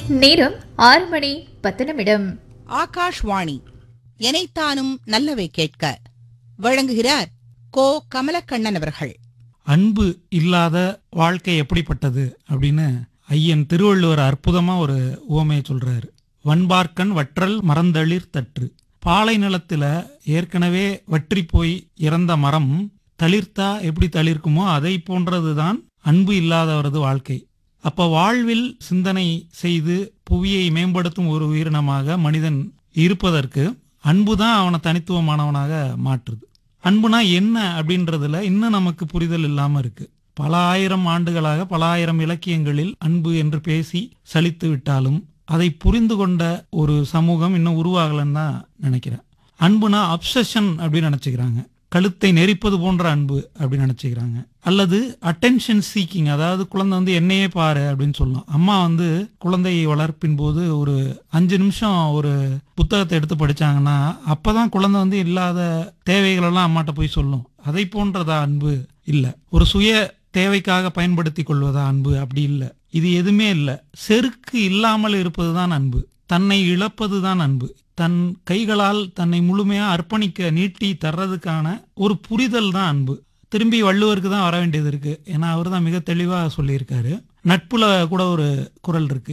நேரம் ஆறு மணி பத்து நிமிடம் ஆகாஷ்வாணி எனைத்தானும் நல்லவை கேட்க வழங்குகிறார் கோ கமலக்கண்ணன் அவர்கள் அன்பு இல்லாத வாழ்க்கை எப்படிப்பட்டது அப்படின்னு ஐயன் திருவள்ளுவர் அற்புதமா ஒரு உவமையை சொல்றாரு வன்பார்க்கன் வற்றல் மரந்தளிர் தற்று பாலை நிலத்துல ஏற்கனவே வற்றி போய் இறந்த மரம் தளிர்த்தா எப்படி தளிர்க்குமோ அதை போன்றதுதான் அன்பு இல்லாதவரது வாழ்க்கை அப்ப வாழ்வில் சிந்தனை செய்து புவியை மேம்படுத்தும் ஒரு உயிரினமாக மனிதன் இருப்பதற்கு அன்புதான் அவனை தனித்துவமானவனாக மாற்றுது அன்புனா என்ன அப்படின்றதுல இன்னும் நமக்கு புரிதல் இல்லாம இருக்கு பல ஆயிரம் ஆண்டுகளாக பல ஆயிரம் இலக்கியங்களில் அன்பு என்று பேசி சலித்து விட்டாலும் அதை புரிந்து கொண்ட ஒரு சமூகம் இன்னும் உருவாகலன்னு தான் நினைக்கிறேன் அன்புனா அப்சஷன் அப்படின்னு நினைச்சுக்கிறாங்க கழுத்தை நெரிப்பது போன்ற அன்பு அப்படின்னு நினைச்சுக்கிறாங்க அல்லது அட்டென்ஷன் சீக்கிங் அதாவது குழந்தை வந்து என்னையே பாரு அப்படின்னு சொல்லலாம் அம்மா வந்து குழந்தையை வளர்ப்பின் போது ஒரு அஞ்சு நிமிஷம் ஒரு புத்தகத்தை எடுத்து படிச்சாங்கன்னா அப்பதான் குழந்தை வந்து இல்லாத தேவைகளெல்லாம் அம்மாட்ட போய் சொல்லும் அதை போன்றதா அன்பு இல்லை ஒரு சுய தேவைக்காக பயன்படுத்தி கொள்வதா அன்பு அப்படி இல்லை இது எதுவுமே இல்லை செருக்கு இல்லாமல் இருப்பதுதான் அன்பு தன்னை இழப்பது தான் அன்பு தன் கைகளால் தன்னை முழுமையா அர்ப்பணிக்க நீட்டி தர்றதுக்கான ஒரு புரிதல் தான் அன்பு திரும்பி வள்ளுவருக்கு தான் வர வேண்டியது இருக்கு ஏன்னா அவர் தான் மிக தெளிவா சொல்லியிருக்காரு நட்புல கூட ஒரு குரல் இருக்கு